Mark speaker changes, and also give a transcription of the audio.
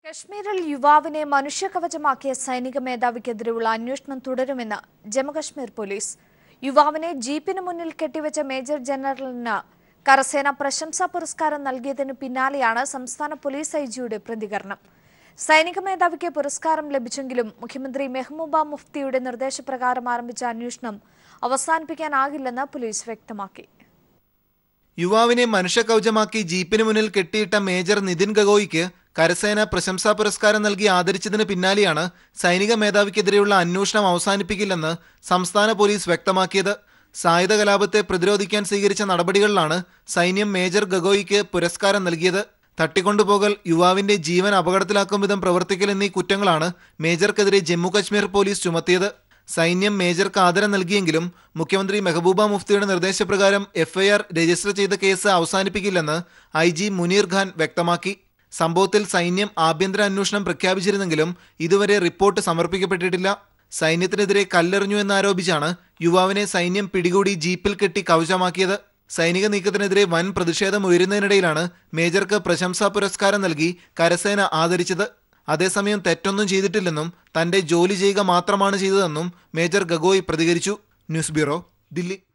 Speaker 1: കശ്മീരിൽ യുവാവിനെ മനുഷ്യകവചമാക്കിയ സൈനിക മേധാവിക്കെതിരെയുള്ള അന്വേഷണം തുടരുമെന്ന് ജമ്മുകശ്മീർ പോലീസ് യുവാവിനെ ജീപ്പിന് മുന്നിൽ കെട്ടിവെച്ച മേജർ ജനറലിന് കരസേന പ്രശംസാ പുരസ്കാരം നൽകിയതിന് പിന്നാലെയാണ് സംസ്ഥാന പോലീസ് ഐ ജിയുടെ പ്രതികരണം സൈനിക മേധാവിക്ക് പുരസ്കാരം ലഭിച്ചെങ്കിലും മുഖ്യമന്ത്രി മെഹ്ബൂബ മുഫ്തിയുടെ നിർദ്ദേശപ്രകാരം ആരംഭിച്ച അന്വേഷണം അവസാനിപ്പിക്കാനാകില്ലെന്ന് പോലീസ് വ്യക്തമാക്കി
Speaker 2: യുവാവിനെ മനുഷ്യകൗചമാക്കി ജീപ്പിന് മുന്നിൽ കെട്ടിയിട്ട മേജർ നിതിൻ ഗഗോയിക്ക് കരസേന പ്രശംസാ പുരസ്കാരം നൽകി ആദരിച്ചതിന് പിന്നാലെയാണ് സൈനിക മേധാവിക്കെതിരെയുള്ള അന്വേഷണം അവസാനിപ്പിക്കില്ലെന്ന് സംസ്ഥാന പോലീസ് വ്യക്തമാക്കിയത് സായുധ കലാപത്തെ പ്രതിരോധിക്കാൻ സ്വീകരിച്ച നടപടികളിലാണ് സൈന്യം മേജർ ഗഗോയിക്ക് പുരസ്കാരം നൽകിയത് തട്ടിക്കൊണ്ടുപോകൽ യുവാവിന്റെ ജീവൻ അപകടത്തിലാക്കും വിധം പ്രവർത്തിക്കൽ എന്നീ കുറ്റങ്ങളാണ് മേജർക്കെതിരെ ജമ്മു കശ്മീർ പോലീസ് ചുമത്തിയത് സൈന്യം മേജർക്ക് ആദരം നൽകിയെങ്കിലും മുഖ്യമന്ത്രി മെഹബൂബ മുഫ്തിയുടെ നിർദ്ദേശപ്രകാരം എഫ്ഐആർ രജിസ്റ്റർ ചെയ്ത കേസ് അവസാനിപ്പിക്കില്ലെന്ന് ഐ ജി മുനീർ ഖാൻ വ്യക്തമാക്കി സംഭവത്തിൽ സൈന്യം ആഭ്യന്തര അന്വേഷണം പ്രഖ്യാപിച്ചിരുന്നെങ്കിലും ഇതുവരെ റിപ്പോർട്ട് സമർപ്പിക്കപ്പെട്ടിട്ടില്ല സൈന്യത്തിനെതിരെ കല്ലെറിഞ്ഞു എന്നാരോപിച്ചാണ് യുവാവിനെ സൈന്യം പിടികൂടി ജീപ്പിൽ കെട്ടി കവചമാക്കിയത് സൈനിക നീക്കത്തിനെതിരെ വൻ പ്രതിഷേധം ഉയരുന്നതിനിടയിലാണ് മേജർക്ക് പ്രശംസാ പുരസ്കാരം നൽകി കരസേന ആദരിച്ചത് അതേസമയം തെറ്റൊന്നും ചെയ്തിട്ടില്ലെന്നും തന്റെ ജോലി ചെയ്യുക മാത്രമാണ് ചെയ്തതെന്നും മേജർ ഗഗോയ് പ്രതികരിച്ചു ന്യൂസ് ബ്യൂറോ ദില്ലി